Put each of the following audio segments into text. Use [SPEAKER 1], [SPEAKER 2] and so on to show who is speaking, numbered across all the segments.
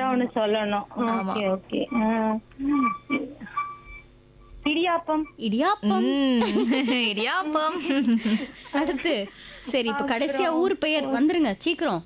[SPEAKER 1] ஒண்ணு சொல்லணும் okay okay idiyappam
[SPEAKER 2] idiyappam
[SPEAKER 3] ம், இடியாப்பம்
[SPEAKER 2] அடுத்து சரி இப்ப கடைசியா ஊர் பெயர் வந்துருங்க சீக்கிரம்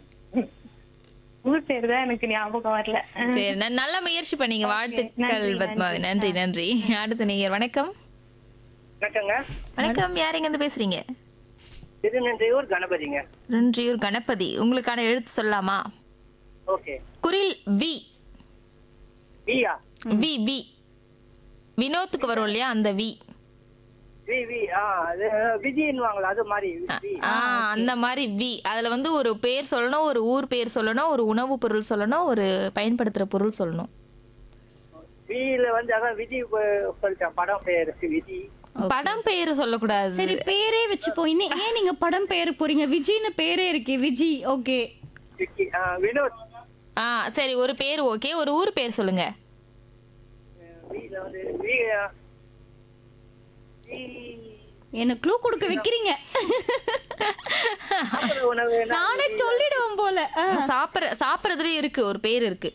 [SPEAKER 1] ஊர் பேர் தான் எனக்கு ஞாபகம் வரல ஆ.
[SPEAKER 3] சரி ந- நல்ல முயற்சி பண்ணீங்க வாழ்த்துக்கள்
[SPEAKER 1] நன்றி,
[SPEAKER 3] பத்மாவதி நன்றி நன்றி அடுத்த நீங்க வணக்கம்
[SPEAKER 4] வணக்கங்க
[SPEAKER 3] வணக்கம் யார் எங்க இருந்து பேசுறீங்க
[SPEAKER 4] திருநெல்வேலூர் கணபதிங்க
[SPEAKER 3] நன்றியூர் கணபதி உங்களுக்கான எழுத்து சொல்லலாமா
[SPEAKER 4] ஓகே
[SPEAKER 3] குரில் வி
[SPEAKER 4] வியா
[SPEAKER 3] வி வி வினோத்துக்கு வரும் இல்லையா அந்த வி
[SPEAKER 4] வி வி ஆ அது விஜின்னுவாங்களா அது மாதிரி வி
[SPEAKER 3] ஆ அந்த மாதிரி வி அதுல வந்து ஒரு பேர் சொல்லணும் ஒரு ஊர் பேர் சொல்லணும் ஒரு உணவு பொருள் சொல்லணும் ஒரு பயன்படுத்துற பொருள் சொல்லணும்
[SPEAKER 4] வில வந்து அதான் விஜி ப- சொல்லிட்டேன் படம் பேரு விஜி
[SPEAKER 3] படம் பேர் சொல்லக்கூடாது
[SPEAKER 2] சரி பேரே வச்சுப்போம் இன்னும் ஏன் நீங்க படம் பேரு போறீங்க விஜய்னு பேரே இருக்கு விஜி ஓகே
[SPEAKER 4] விக்கி ஆ, வினோத்
[SPEAKER 3] ஆ சரி ஒரு பேர் ஓகே ஒரு ஊர் பேர் சொல்லுங்க
[SPEAKER 4] வில வந்து வி ஆ, வி
[SPEAKER 2] எனக்கு க்ளூ கொடுக்க வைக்கிறீங்க
[SPEAKER 4] சாப்பிடுற உணவு என்ன?
[SPEAKER 2] நானே சொல்லிடுவேன் போல ஆ.
[SPEAKER 3] சாப்பிடுற சாப்பிடுறதுலயும் இருக்கு ஒரு பேர் இருக்கு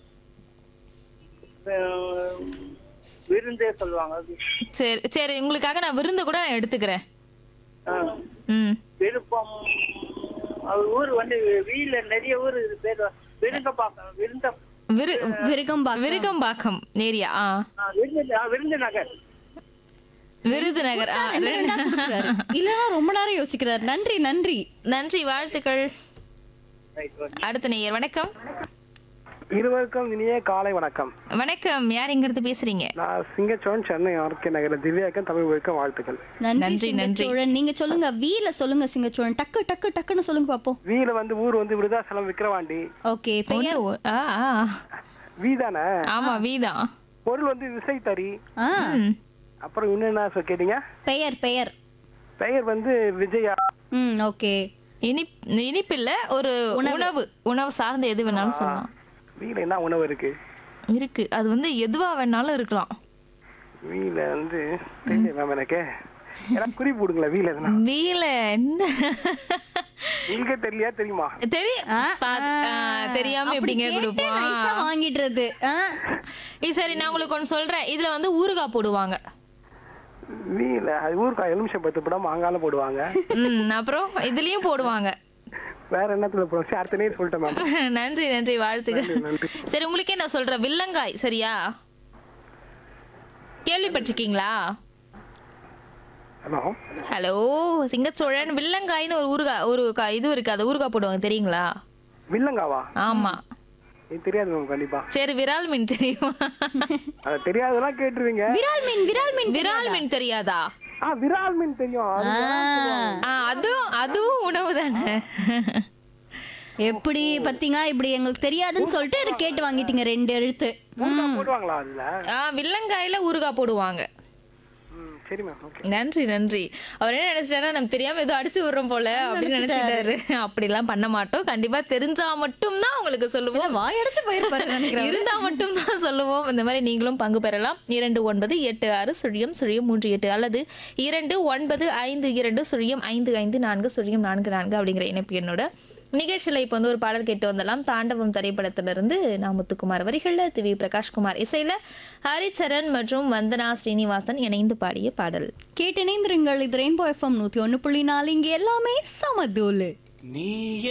[SPEAKER 4] அஹ், விருந்தே சொல்லுவாங்க
[SPEAKER 3] சரி சரி உங்களுக்காக நான் விருந்து கூட நான் எடுத்துக்கிறேன்
[SPEAKER 4] ஆ,
[SPEAKER 3] ம்
[SPEAKER 4] விருப்பம் அவர் ஊர் வந்து வீல நிறைய ஊர் இது பேர் விருந்தப்பாக்கம் விருந்த
[SPEAKER 3] விரு
[SPEAKER 2] விருகம்பாக்கம்.
[SPEAKER 3] விருகம்பாக்கம் ஏரியா ஆ
[SPEAKER 4] ஆ, விருந்து ஆ, விருதுநகர்
[SPEAKER 3] விருதுநகர் ஆ
[SPEAKER 2] ரெண்டு ரெண்டா கொடுக்குறாரு. இல்லைன்னா ரொம்ப நேரம் யோசிக்கிறாரு நன்றி நன்றி
[SPEAKER 3] நன்றி வாழ்த்துக்கள்
[SPEAKER 4] ரைட் ஓகே
[SPEAKER 3] அடுத்த நேயர் வணக்கம்
[SPEAKER 5] இருவருக்கும் இனிய காலை வணக்கம்
[SPEAKER 3] வணக்கம் யார் எங்க இருந்து பேசுறீங்க
[SPEAKER 5] நான் சிங்கச்சோழன் சென்னை ஆர்கே நகர திவ்யாக்கம் தமிழ் ஒழுக்கம் வாழ்த்துக்கள்
[SPEAKER 2] நன்றி
[SPEAKER 3] நன்றி, நன்றி.
[SPEAKER 2] சிங்கச்சோழன் நீங்க சொல்லுங்க வீல சொல்லுங்க சிங்கச்சோழன் டக்கு டக்கு டக்குன்னு சொல்லுங்க பாப்போம்
[SPEAKER 5] வீல வந்து ஊர் வந்து விருதாசலம் விக்கிரவாண்டி
[SPEAKER 2] ஓகே பெயர்
[SPEAKER 3] ஒண்ணு, ஆ ஆ.
[SPEAKER 5] வீ தானே
[SPEAKER 3] ஆமா வீதான்
[SPEAKER 5] பொருள் வந்து விசைத்தறி
[SPEAKER 2] ஆ
[SPEAKER 3] ம்.
[SPEAKER 5] அப்புறம் இன்னும் என்ன சொ- கேட்டீங்க
[SPEAKER 2] பெயர் பெயர்
[SPEAKER 5] பெயர் வந்து விஜயா
[SPEAKER 2] ம் ஓகே
[SPEAKER 3] இனிப் இனிப்பில்ல ஒரு உணவு உணவு சார்ந்த எது வேணாலும் சொல்லலாம்
[SPEAKER 5] வீல என்ன உணவு இருக்கு
[SPEAKER 3] இருக்கு அது வந்து எதுவா வேணாலும் இருக்கலாம்
[SPEAKER 5] வீல வந்து தெரியல மேம் எனக்கு எனக்கு குறிப்பு கொடுங்களேன் வீல எதுனா
[SPEAKER 3] வீல என்ன
[SPEAKER 5] உங்களுக்கே தெரியலையா தெரியுமா
[SPEAKER 3] தெரியும்
[SPEAKER 2] ஆ,
[SPEAKER 3] பாத்து- ஆ, தெரியாம எப்படிங்க
[SPEAKER 2] நைஸா
[SPEAKER 3] கொடுப்போம்
[SPEAKER 2] வாங்கிடுறது ஆ.
[SPEAKER 3] இது சரி நான் உங்களுக்கு ஒன்று சொல்றேன் இதுல வந்து ஊறுகாய் போடுவாங்க
[SPEAKER 5] வீல அது ஊருக்கு எலுமிச்சை பத்து படம் மாங்கால போடுவாங்க
[SPEAKER 3] ம் அப்புறம் இதுலயும் போடுவாங்க
[SPEAKER 5] வேற என்னத்துல போடுவாங்க சரி அடுத்த நேரம் சொல்லிட்டேன் மேம்
[SPEAKER 3] நன்றி நன்றி வாழ்த்துக்கள்
[SPEAKER 5] நன்றி.
[SPEAKER 3] சரி உங்களுக்கே நான் சொல்றேன் வில்லங்காய் சரியா கேள்விப்பட்டிருக்கீங்களா
[SPEAKER 5] ஹலோ
[SPEAKER 3] ஹலோ சிங்கச்சோழன் வில்லங்காய்னு ஒரு ஊறுகாய் ஒரு கா- இது இருக்கு அது ஊறுகாய் போடுவாங்க தெரியுங்களா
[SPEAKER 5] வில்லங்காவா
[SPEAKER 3] ஆமா
[SPEAKER 5] இது தெரியாது மேம் கண்டிப்பா
[SPEAKER 3] சரி விரால் மீன் தெரியுமா
[SPEAKER 5] அது தெரியாதெல்லாம் கேட்டுருவீங்க
[SPEAKER 2] விரால் மீன் விரால் மீன்
[SPEAKER 3] விரால் மீன் தெரியாதா
[SPEAKER 5] ஆ விரால் மீன் தெரியும் அது
[SPEAKER 3] ஆ, அதுவும் அதுவும் உணவு தானே
[SPEAKER 2] எப்படி பாத்தீங்க இப்படி எங்களுக்கு தெரியாதுன்னு சொல்லிட்டு இதை கேட்டு வாங்கிட்டீங்க ரெண்டு எழுத்து
[SPEAKER 5] ஊறுகாய் போடுவாங்களா அதுல
[SPEAKER 3] ஆ வில்லங்காயில ஊறுகாய் போடுவாங்க
[SPEAKER 5] ம் சரி மேம் ஓகே
[SPEAKER 3] நன்றி நன்றி அவர் என்ன நினைச்சிட்டாரா நம்ம தெரியாம ஏதோ அடிச்சு விடுறோம் போல அப்படின்னு நினைச்சிட்டாரு அப்படிலாம் பண்ண மாட்டோம் கண்டிப்பா தெரிஞ்சா மட்டும்தான் உங்களுக்கு சொல்லுவோம்
[SPEAKER 2] வாயடைச்சு போயிருப்பாரு நினைக்கிறேன்
[SPEAKER 3] இருந்தா மட்டும்தான் சொல்லுவோம் இந்த மாதிரி நீங்களும் பங்கு பெறலாம் இரண்டு ஒன்பது எட்டு ஆறு சுழியம் சுழியம் மூன்று எட்டு அல்லது இரண்டு ஒன்பது ஐந்து இரண்டு சுழியம் ஐந்து ஐந்து நான்கு சுழியம் நான்கு நான்கு அப்படிங்கிற இணைப்பு என்னோட நிகழ்ச்சியில் இப்போ வந்து ஒரு பாடல் கேட்டு வந்தலாம் தாண்டவம் திரைப்படத்திலிருந்து நான் முத்துக்குமார் வரிகளில் திவி பிரகாஷ்குமார் இசையில ஹரிச்சரன் மற்றும் வந்தனா ஸ்ரீனிவாசன் இணைந்து பாடிய பாடல்
[SPEAKER 2] கேட்டு இணைந்திருங்கள் இது ரெயின்போ எஃப்எம் நூத்தி ஒண்ணு புள்ளி நாலு இங்க எல்லாமே சமதூலு
[SPEAKER 6] நீ